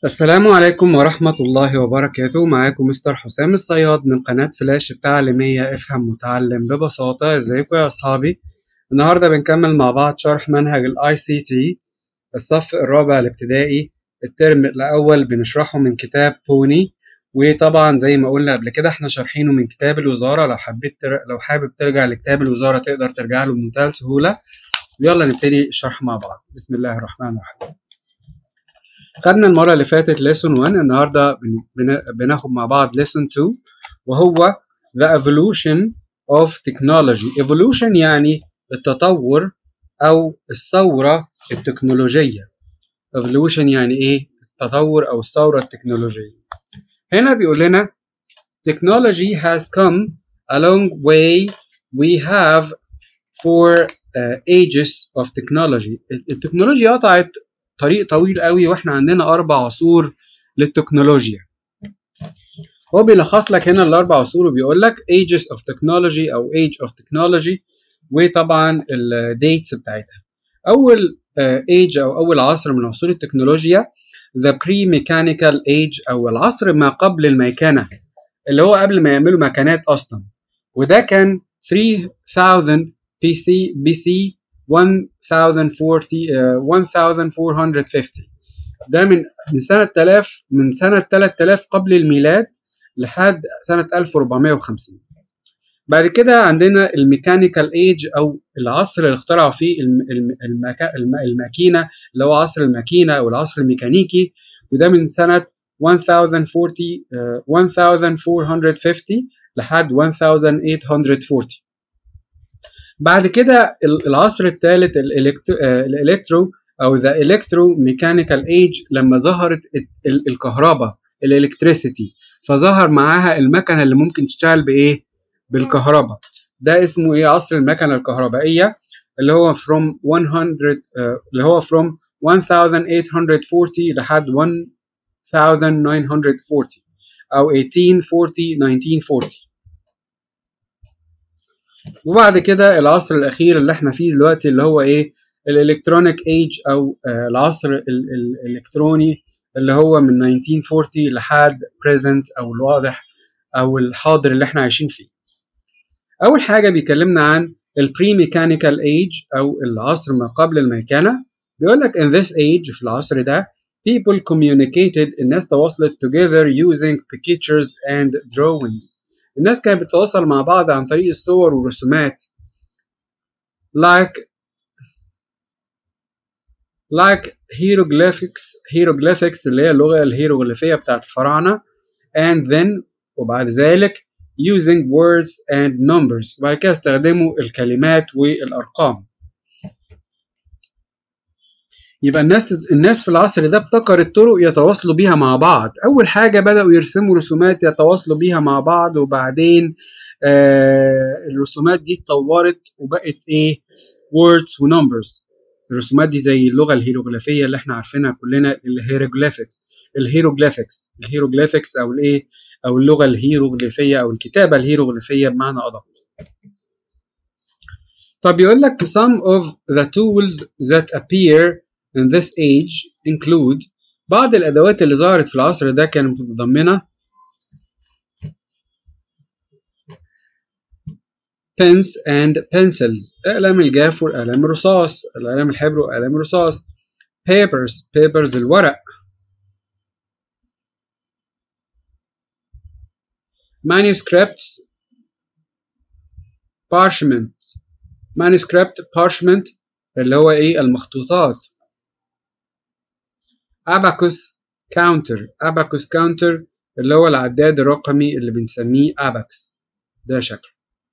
السلام عليكم ورحمة الله وبركاته معاكم مستر حسام الصياد من قناة فلاش التعليمية افهم وتعلم ببساطة ازيكم يا اصحابي النهاردة بنكمل مع بعض شرح منهج الاي سي تي الصف الرابع الابتدائي الترم الاول بنشرحه من كتاب بوني وطبعا زي ما قلنا قبل كده احنا شارحينه من كتاب الوزارة لو حبيت تر... لو حابب ترجع لكتاب الوزارة تقدر ترجع له بمنتهى السهولة يلا نبتدي الشرح مع بعض بسم الله الرحمن الرحيم خدنا المرة اللي فاتت lesson 1 النهاردة بن- بن- بناخد مع بعض lesson 2 وهو the evolution of technology evolution يعني التطور أو الثورة التكنولوجية evolution يعني إيه؟ التطور أو الثورة التكنولوجية هنا بيقول لنا technology has come a long way we have for uh, ages of technology التكنولوجيا قطعت طريق طويل قوي واحنا عندنا اربع عصور للتكنولوجيا هو بيلخص لك هنا الاربع عصور وبيقول لك ages of technology او age of technology وطبعا الديتس بتاعتها اول age او اول عصر من عصور التكنولوجيا the pre-mechanical age او العصر ما قبل الميكنه اللي هو قبل ما يعملوا مكانات اصلا وده كان 3000 بي سي بي سي 1040 آه، 1450 ده من من سنة 1000 من سنة 3000 قبل الميلاد لحد سنة 1450 بعد كده عندنا الميكانيكال ايج او العصر اللي اخترعوا فيه الم- الم- المكا- الم- الماكينة اللي هو عصر الماكينة او العصر الميكانيكي وده من سنة 1040 آه، 1450 لحد 1840 بعد كده ال- العصر الثالث الالكترو او ذا الكترو ميكانيكال ايج لما ظهرت ال- ال- الكهرباء الالكتريسيتي فظهر معاها المكنه اللي ممكن تشتغل بايه بالكهرباء ده اسمه ايه عصر المكنه الكهربائيه اللي هو from 100 آه، اللي هو from 1840 لحد 1940 او 1840 1940 وبعد كده العصر الاخير اللي احنا فيه دلوقتي اللي هو ايه الالكترونيك ايج او آه، العصر ال- ال- الالكتروني اللي هو من 1940 لحد present او الواضح او الحاضر اللي احنا عايشين فيه اول حاجه بيكلمنا عن البري ميكانيكال ايج او العصر ما قبل الميكنه بيقول لك in this age في العصر ده people communicated الناس تواصلت together using pictures and drawings الناس كانت بتتواصل مع بعض عن طريق الصور والرسومات like like hieroglyphics hieroglyphics اللي هي اللغة الهيروغليفية بتاعت الفراعنة and then وبعد ذلك using words and numbers وبعد كده استخدموا الكلمات والأرقام يبقى الناس الناس في العصر ده ابتكرت طرق يتواصلوا بيها مع بعض اول حاجه بداوا يرسموا رسومات يتواصلوا بيها مع بعض وبعدين آه الرسومات دي اتطورت وبقت ايه words ونمبرز الرسومات دي زي اللغه الهيروغليفيه اللي احنا عارفينها كلنا الهيروغليفكس الهيروغليفكس الهيروغليفكس او الايه او اللغه الهيروغليفيه او الكتابه الهيروغليفيه بمعنى ادق طب يقول لك some of the tools that appear in this age include بعض الأدوات اللي ظهرت في العصر ده كانت متضمنة pens and pencils أقلام الجاف والأقلام الرصاص الأقلام الحبر وأقلام الرصاص papers papers الورق manuscripts parchment manuscript parchment اللي هو ايه المخطوطات abacus counter abacus counter اللي هو العداد الرقمي اللي بنسميه abacus ده شكل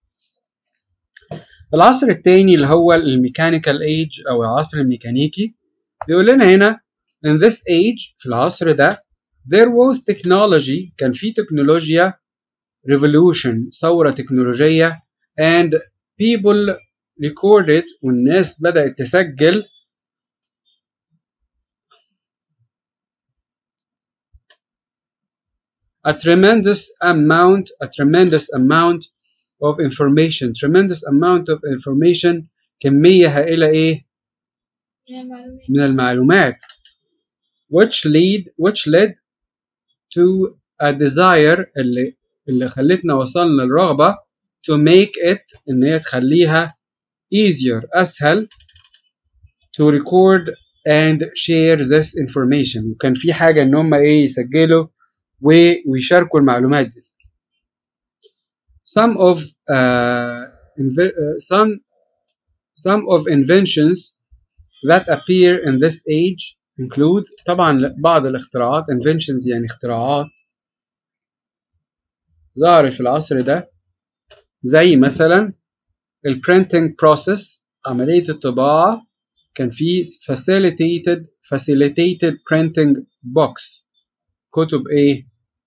العصر الثاني اللي هو الميكانيكال ايج او العصر الميكانيكي بيقول لنا هنا in this age في العصر ده there was technology كان في تكنولوجيا revolution ثورة تكنولوجية and people recorded والناس بدأت تسجل a tremendous amount a tremendous amount of information tremendous amount of information كمية هائلة ايه من المعلومات من المعلومات which lead which led to a desire اللي اللي خلتنا وصلنا للرغبة to make it إن هي تخليها easier أسهل to record and share this information وكان في حاجة إن هم إيه يسجلوا ويشاركوا المعلومات دي some of uh, some some of inventions that appear in this age include طبعا بعض الاختراعات inventions يعني اختراعات ظهرت في العصر ده زي مثلا البرينتنج process عملية الطباعة كان في facilitated facilitated printing box كتب ايه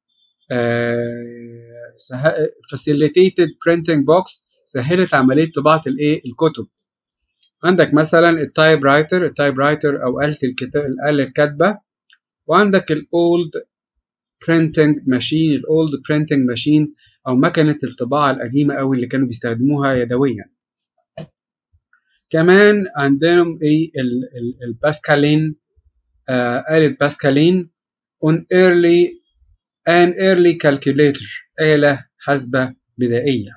آه facilitated printing box سهلت عملية طباعة الايه الكتب عندك مثلا التايب رايتر التايب رايتر او آلة الكتاب الآلة الكاتبة وعندك الاولد printing ماشين الاولد printing ماشين او مكنة الطباعة القديمة قوي اللي كانوا بيستخدموها يدويا كمان عندهم ايه الباسكالين آه آلة باسكالين on early an early calculator آلة حاسبة بدائية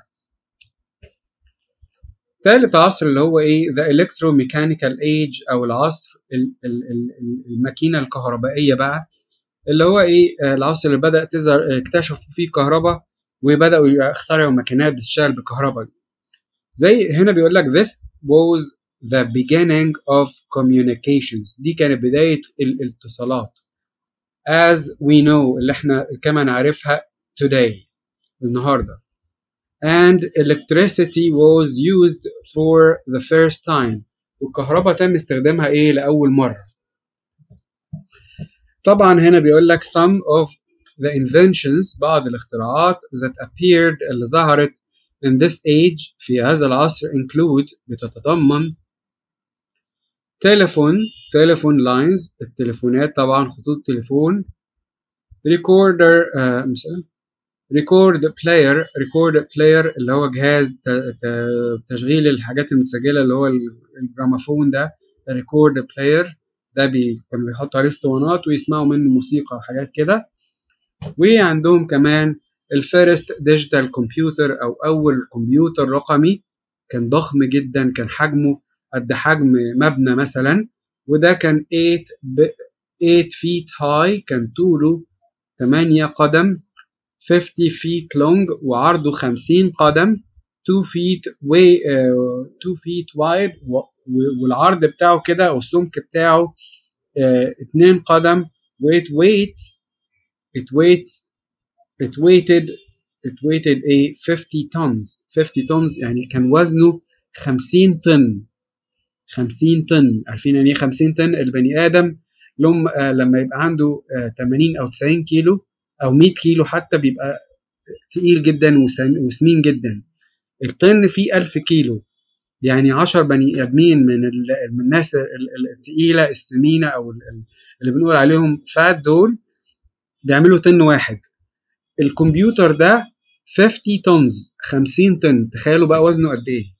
ثالث عصر اللي هو ايه the electromechanical age او العصر ال ال ال الماكينة الكهربائية بقى اللي هو ايه العصر اللي بدأ تظهر اكتشفوا فيه الكهرباء وبدأوا يخترعوا ماكينات بتشتغل بالكهرباء دي زي هنا بيقول لك this was the beginning of communications دي كانت بداية الاتصالات as we know اللي احنا كما نعرفها today النهارده and electricity was used for the first time والكهرباء تم استخدامها ايه لأول مرة طبعا هنا بيقول لك some of the inventions بعض الاختراعات that appeared اللي ظهرت in this age في هذا العصر include بتتضمن تليفون تليفون لاينز التليفونات طبعا خطوط تليفون ريكوردر آه مثلا ريكورد بلاير ريكورد بلاير اللي هو جهاز تشغيل الحاجات المتسجله اللي هو الجرامافون ده ريكورد بلاير ده بي كانوا بيحطوا عليه اسطوانات ويسمعوا منه موسيقى وحاجات كده وعندهم كمان الفيرست ديجيتال كمبيوتر او اول كمبيوتر رقمي كان ضخم جدا كان حجمه قد حجم مبنى مثلا وده كان 8 ب 8 فيت هاي كان طوله 8 قدم 50 feet long وعرضه 50 قدم 2 feet way uh, 2 feet wide والعرض بتاعه كده او السمك بتاعه uh, 2 قدم weight weight it weights it weighted it weighted a 50 tons 50 tons يعني كان وزنه 50 طن 50 طن عارفين يعني ايه 50 طن البني ادم لما آه لما يبقى عنده آه 80 او 90 كيلو او 100 كيلو حتى بيبقى تقيل جدا وسمين جدا الطن فيه 1000 كيلو يعني 10 بني ادمين من من الناس الثقيله السمينه او اللي بنقول عليهم فات دول بيعملوا طن واحد الكمبيوتر ده 50 تونز 50 طن تخيلوا بقى وزنه قد ايه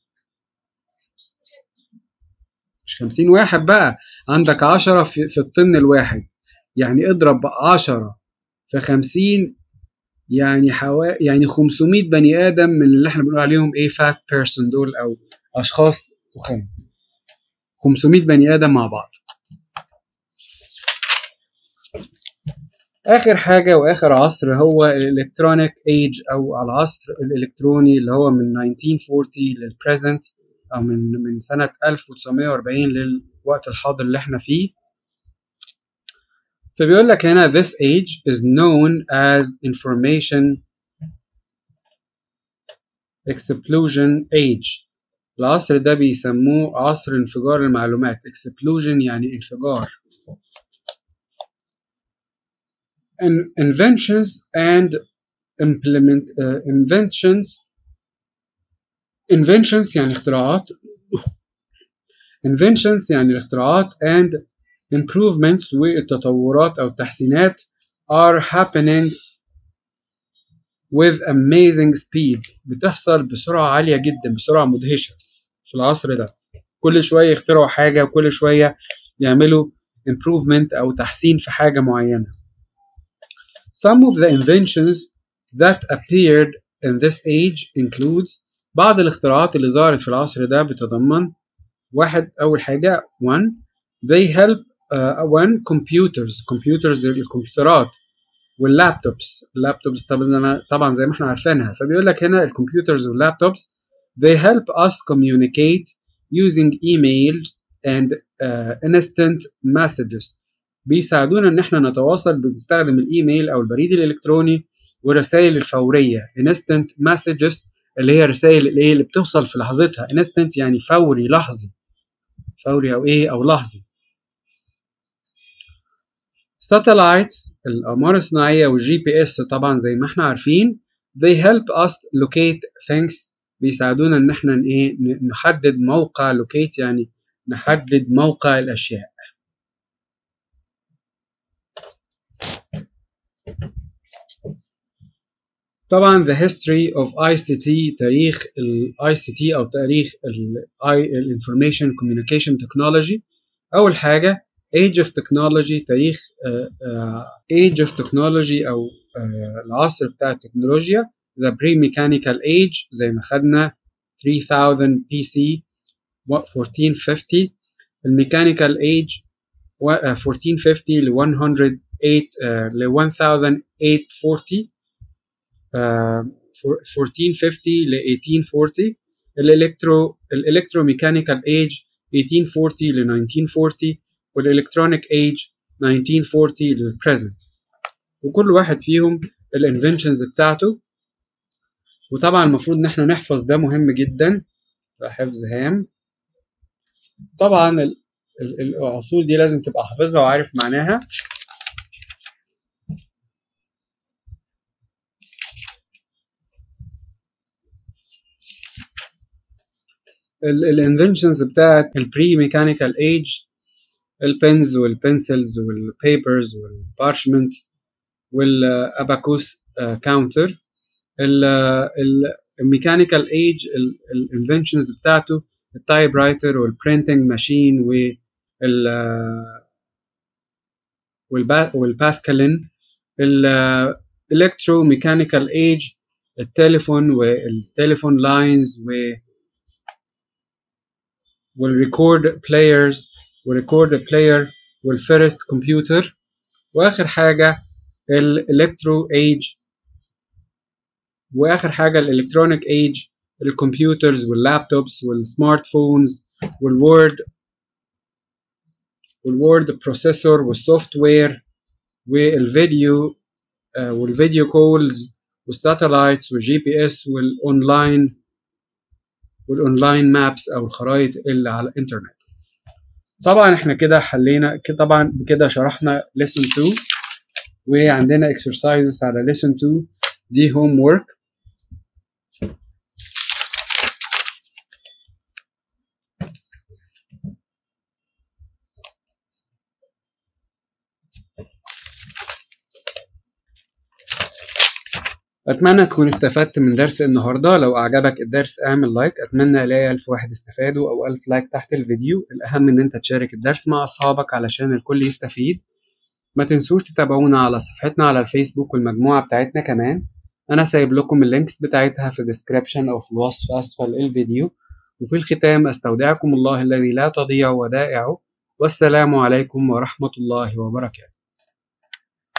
مش 50 واحد بقى عندك 10 في, في الطن الواحد يعني اضرب 10 في 50 يعني حوا يعني 500 بني ادم من اللي احنا بنقول عليهم ايه فات بيرسون دول او اشخاص تخان 500 بني ادم مع بعض اخر حاجه واخر عصر هو الالكترونيك ايج او العصر الالكتروني اللي هو من 1940 للبريزنت او من من سنه 1940 للوقت الحاضر اللي احنا فيه فبيقول لك هنا this age is known as information explosion age العصر ده بيسموه عصر انفجار المعلومات explosion يعني انفجار inventions and implement uh, inventions inventions يعني اختراعات inventions يعني الاختراعات and improvements والتطورات أو التحسينات are happening with amazing speed بتحصل بسرعة عالية جدا بسرعة مدهشة في العصر ده كل شوية يخترعوا حاجة وكل شوية يعملوا improvement أو تحسين في حاجة معينة. Some of the inventions that appeared in this age includes بعض الاختراعات اللي ظهرت في العصر ده بتتضمن واحد أول حاجة one they help uh, one computers computers الكمبيوترات واللابتوبس اللابتوبس طبعا طبعا زي ما احنا عارفينها فبيقول لك هنا الكمبيوترز واللابتوبس they help us communicate using emails and uh, instant messages بيساعدونا ان احنا نتواصل بنستخدم الايميل او البريد الالكتروني والرسائل الفوريه instant messages اللي هي رسائل الايه اللي بتوصل في لحظتها instant يعني فوري لحظي فوري او ايه او لحظي satellites الأقمار الصناعية والجي بي اس طبعا زي ما احنا عارفين they help us locate things بيساعدونا ان احنا ايه نحدد موقع locate يعني نحدد موقع الأشياء طبعا the history of ICT تاريخ ال ICT أو تاريخ ال Information Communication Technology أول حاجة age of technology تاريخ uh, uh, age of technology أو uh, العصر بتاع التكنولوجيا the pre-mechanical age زي ما خدنا 3000 BC 1450 الميكانيكال age 1450 ل 108 ل 1840 1450 ل 1840 الالكترو الالكتروميكانيكال ايج 1840 ل 1940 والالكترونيك ايج 1940 للبريزنت وكل واحد فيهم الانفنشنز بتاعته وطبعا المفروض ان احنا نحفظ ده مهم جدا حفظ هام طبعا الاصول دي لازم تبقى حافظها وعارف معناها الانفنشنز بتاعت البري ميكانيكال ايج البنز والبنسلز والبيبرز والبارشمنت والاباكوس كاونتر الميكانيكال ايج الانفنشنز بتاعته التايب رايتر والبرينتنج ماشين وال والباسكالين الالكترو ميكانيكال ايج التليفون والتليفون لاينز و والريكورد بلايرز والريكورد بلاير والفيرست كمبيوتر واخر حاجه الالكترو ايج واخر حاجه الالكترونيك ايج الكمبيوترز واللابتوبس والسمارت فونز والوورد والوورد بروسيسور والسوفت وير والفيديو والفيديو كولز والساتلايتس والجي بي اس والاونلاين والاونلاين مابس او الخرائط اللي على الانترنت طبعا احنا كده حلينا كده طبعا كده شرحنا lesson 2 وعندنا exercises على lesson 2 دي هوم وورك أتمنى تكون استفدت من درس النهاردة لو أعجبك الدرس اعمل لايك أتمنى ألاقي ألف واحد استفادوا أو ألف لايك تحت الفيديو الأهم إن أنت تشارك الدرس مع أصحابك علشان الكل يستفيد ما تنسوش تتابعونا على صفحتنا على الفيسبوك والمجموعة بتاعتنا كمان أنا سايب لكم اللينكس بتاعتها في الديسكريبشن أو في الوصف أسفل الفيديو وفي الختام أستودعكم الله الذي لا تضيع ودائعه والسلام عليكم ورحمة الله وبركاته